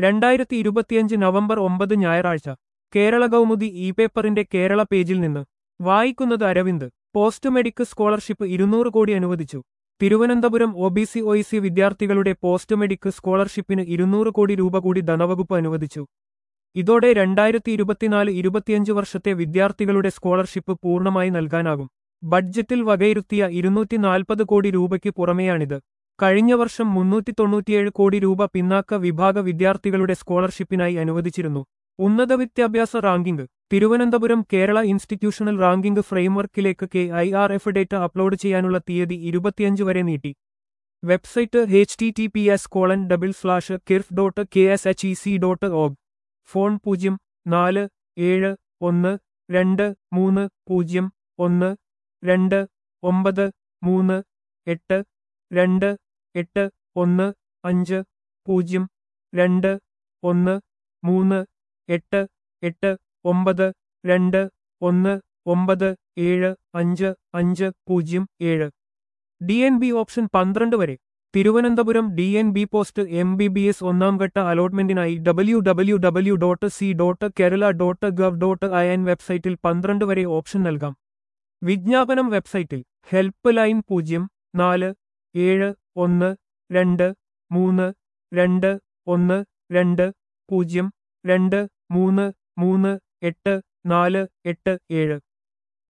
രണ്ടായിരത്തി ഇരുപത്തിയഞ്ച് നവംബർ ഒമ്പത് ഞായറാഴ്ച കേരള കൗമുദി ഇ പേപ്പറിന്റെ കേരള പേജിൽ നിന്ന് വായിക്കുന്നത് അരവിന്ദ് പോസ്റ്റ് മെഡിക്കൽ സ്കോളർഷിപ്പ് ഇരുന്നൂറ് കോടി അനുവദിച്ചു Thiruvananthapuram O B C O C വിദ്യാർത്ഥികളുടെ പോസ്റ്റ് മെഡിക്കൽ സ്കോളർഷിപ്പിന് ഇരുന്നൂറ് കോടി രൂപ കൂടി ധനവകുപ്പ് അനുവദിച്ചു ഇതോടെ രണ്ടായിരത്തി ഇരുപത്തിനാല് ഇരുപത്തിയഞ്ച് വർഷത്തെ വിദ്യാർത്ഥികളുടെ സ്കോളർഷിപ്പ് പൂർണ്ണമായി നൽകാനാകും ബഡ്ജറ്റിൽ വകയിരുത്തിയ ഇരുന്നൂറ്റി നാൽപ്പത് കോടി രൂപയ്ക്ക് പുറമെയാണിത് കഴിഞ്ഞ വർഷം മുന്നൂറ്റി തൊണ്ണൂറ്റിയേഴ് കോടി രൂപ പിന്നാക്ക വിഭാഗ വിദ്യാർത്ഥികളുടെ സ്കോളർഷിപ്പിനായി അനുവദിച്ചിരുന്നു ഉന്നത വിദ്യാഭ്യാസ ranking Thiruvananthapuram Kerala institutional ranking ഫ്രെയിംവർക്കിലേക്ക് K I R F data upload ചെയ്യാനുള്ള തീയതി ഇരുപത്തിയഞ്ച് വരെ നീട്ടി website H T T P S colon double slash kirf dot K S H E C dot org phone പൂജ്യം നാല് ഏഴ് ഒന്ന് രണ്ട് മൂന്ന് പൂജ്യം ഒന്ന് രണ്ട് ഒമ്പത് മൂന്ന് എട്ട് രണ്ട് എട്ട് ഒന്ന് അഞ്ച് പൂജ്യം രണ്ട് ഒന്ന് മൂന്ന് എട്ട് എട്ട് ഒമ്പത് രണ്ട് ഒന്ന് ഒമ്പത് ഏഴ് അഞ്ച് അഞ്ച് പൂജ്യം ഏഴ് ഡി എൻ ബി ഓപ്ഷൻ പന്ത്രണ്ട് വരെ Thiruvananthapuram D N B post M B B S ഒന്നാം ഘട്ട അലോട്ട്മെന്റിനായി W W W dot C dot Kerala dot gov dot I N വെബ്സൈറ്റിൽ പന്ത്രണ്ട് വരെ ഓപ്ഷൻ നൽകാം വിജ്ഞാപനം വെബ്സൈറ്റിൽ ഹെൽപ്പ് ലൈൻ പൂജ്യം നാല് ഏഴ് ഒന്ന് രണ്ട് മൂന്ന് രണ്ട് ഒന്ന് രണ്ട് പൂജ്യം രണ്ട് മൂന്ന് മൂന്ന് എട്ട് നാല് എട്ട് ഏഴ്